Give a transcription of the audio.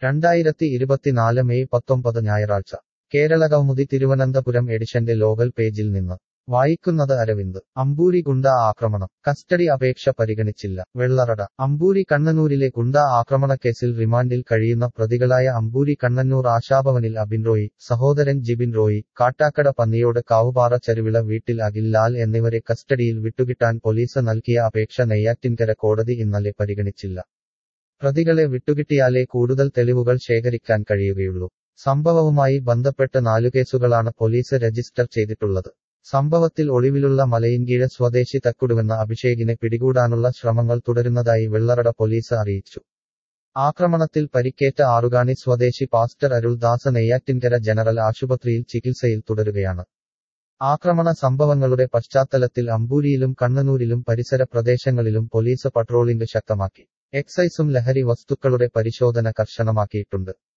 രണ്ടായിരത്തി ഇരുപത്തിനാല് മെയ് പത്തൊമ്പത് ഞായറാഴ്ച കേരളകൗമുദി തിരുവനന്തപുരം എഡിഷന്റെ ലോകൽ പേജിൽ നിന്ന് വായിക്കുന്നത് അരവിന്ദ് അമ്പൂരി ഗുണ്ട ആക്രമണം കസ്റ്റഡി അപേക്ഷ പരിഗണിച്ചില്ല വെള്ളറട അമ്പൂരി കണ്ണനൂരിലെ ഗുണ്ട ആക്രമണക്കേസിൽ റിമാൻഡിൽ കഴിയുന്ന പ്രതികളായ അമ്പൂരി കണ്ണന്നൂർ ആശാഭവനിൽ അബിൻ റോയി സഹോദരൻ ജിബിൻ റോയി കാട്ടാക്കട പന്നിയോട് കാവുപാറ ചരുവിള വീട്ടിൽ അഖിൽ ലാൽ എന്നിവരെ കസ്റ്റഡിയിൽ വിട്ടുകിട്ടാൻ പോലീസ് നൽകിയ അപേക്ഷ നെയ്യാറ്റിൻകര കോടതി ഇന്നലെ പരിഗണിച്ചില്ല പ്രതികളെ വിട്ടുകിട്ടിയാലേ കൂടുതൽ തെളിവുകൾ ശേഖരിക്കാൻ കഴിയുകയുള്ളൂ സംഭവവുമായി ബന്ധപ്പെട്ട് നാലു കേസുകളാണ് പോലീസ് രജിസ്റ്റർ ചെയ്തിട്ടുള്ളത് സംഭവത്തിൽ ഒളിവിലുള്ള മലയിൻകീഴ സ്വദേശി തക്കുടുവെന്ന അഭിഷേകിനെ പിടികൂടാനുള്ള ശ്രമങ്ങൾ തുടരുന്നതായി വെള്ളറട പോലീസ് അറിയിച്ചു ആക്രമണത്തിൽ പരിക്കേറ്റ ആറുകാണി സ്വദേശി പാസ്റ്റർ അരുൾദാസ് നെയ്യാറ്റിൻകര ജനറൽ ആശുപത്രിയിൽ ചികിത്സയിൽ തുടരുകയാണ് ആക്രമണ സംഭവങ്ങളുടെ പശ്ചാത്തലത്തിൽ അമ്പൂരിയിലും കണ്ണനൂരിലും പരിസര പ്രദേശങ്ങളിലും പോലീസ് പട്രോളിംഗ് ശക്തമാക്കി എക്സൈസും ലഹരി വസ്തുക്കളുടെ പരിശോധന കർശനമാക്കിയിട്ടുണ്ട്